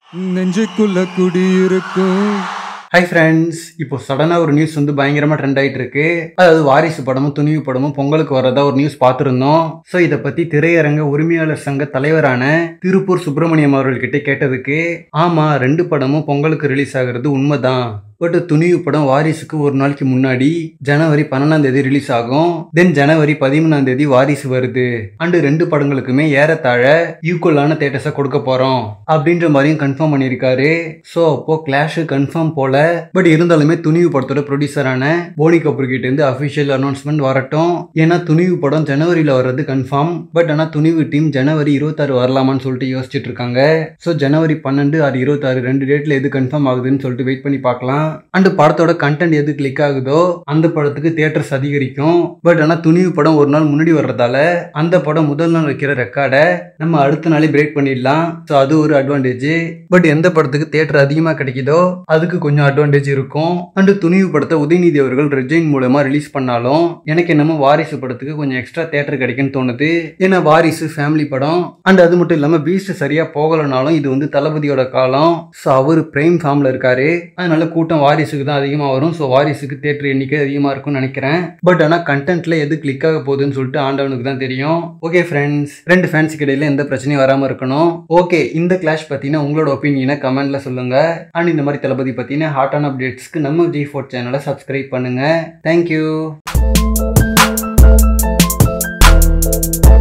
நெஞ்சுக்குள்ள குடியிருக்கும் hi friends இப்போ சடனாக ஒரு நியூஸ் வந்து பயங்கரமாக ட்ரெண்ட் ஆயிட்டு இருக்கு அதாவது வாரிசு படமும் துணிவு படமும் பொங்கலுக்கு வரதா ஒரு நியூஸ் பார்த்துருந்தோம் ஸோ இதை பற்றி திரையரங்க உரிமையாளர் சங்க தலைவரான திருப்பூர் சுப்பிரமணியம் அவர்கள்கிட்ட கேட்டதுக்கு ஆமாம் ரெண்டு படமும் பொங்கலுக்கு ரிலீஸ் ஆகிறது உண்மைதான் பட் துணிவு படம் வாரிசுக்கு ஒரு நாளைக்கு முன்னாடி ஜனவரி பன்னெண்டாம் தேதி ரிலீஸ் ஆகும் தென் ஜனவரி பதிமூணாம் தேதி வாரிசு வருது அண்டு ரெண்டு படங்களுக்குமே ஏறத்தாழ ஈக்குவலான தேட்டஸை கொடுக்க போறோம் அப்படின்ற மாதிரியும் கன்ஃபார்ம் பண்ணியிருக்காரு ஸோ அப்போ கிளாஷ் கன்ஃபார்ம் போல பட் இருந்தாலுமே துணிவு படத்தோட ப்ரொடியூசரான போனி கபூர் கிட்ட இருந்து அஃபிஷியல் அனௌன்ஸ்மெண்ட் வரட்டும் ஏன்னா துணிவு படம் ஜனவரியில் வர்றது கன்ஃபார்ம் பட் ஆனால் துணிவு டீம் ஜனவரி இருபத்தாறு வரலாமான்னு சொல்லிட்டு யோசிச்சுட்டு இருக்காங்க ஸோ ஜனவரி பன்னெண்டு ஆறு இருபத்தாறு ரெண்டு டேட்ல எது கன்ஃபார்ம் ஆகுதுன்னு சொல்லிட்டு வெயிட் பண்ணி பார்க்கலாம் அண்ட் படத்தோட கண்டென்ட் எது கிளிக் ஆகுதோ அந்த படத்துக்கு தியேட்டர்ஸ் அதிகரிக்கும் பட் ஆனால் துணிவு படம் ஒரு நாள் முன்னாடி வர்றதால அந்த படம் முதல் நாள் வைக்கிற ரெக்கார்டை நம்ம அடுத்த நாளே பிரேக் பண்ணிடலாம் ஸோ அது ஒரு அட்வான்டேஜ் பட் எந்த படத்துக்கு தியேட்டர் அதிகமாக கிடைக்குதோ அதுக்கு கொஞ்சம் அட்வான்டேஜ் இருக்கும் அண்ட் துணிவு படத்தை உதயநிதி அவர்கள் ரெஜைன் மூலமா ரிலீஸ் பண்ணாலும் எனக்கு என்னமோ வாரிசு படத்துக்கு கொஞ்சம் எக்ஸ்ட்ரா தியேட்டர் கிடைக்குன்னு தோணுது ஏன்னா வாரிசு ஃபேமிலி படம் அண்ட் அது மட்டும் இல்லாமல் பீஸ்ட் சரியா போகலனாலும் இது வந்து தளபதியோட காலம் ஸோ அவர் பிரைம் ஃபார்ம்ல இருக்காரு அதனால கூட்டம் வாரிசுக்கு தான் அதிகமாக வரும் ஸோ வாரிசுக்கு தேட்டர் எண்ணிக்கை அதிகமாக இருக்கும்னு நினைக்கிறேன் பட் ஆனால் கண்டென்ட்ல எது கிளிக் ஆக போகுதுன்னு சொல்லிட்டு ஆண்டவனுக்கு தான் தெரியும் ஓகே ஃப்ரெண்ட்ஸ் ரெண்டு ஃபேன்ஸுக்கு இடையில எந்த பிரச்சனையும் வராமல் இருக்கணும் ஓகே இந்த கிளாஷ் பற்றின உங்களோட ஒப்பீனியனை கமெண்ட்ல சொல்லுங்க அண்ட் இந்த மாதிரி தளபதி பற்றின ஹாட்டான அப்டேட்ஸ்க்கு நம்ம ஜி ஃபோர்ட் சேனலை சப்ஸ்கிரைப் பண்ணுங்க தேங்க்யூ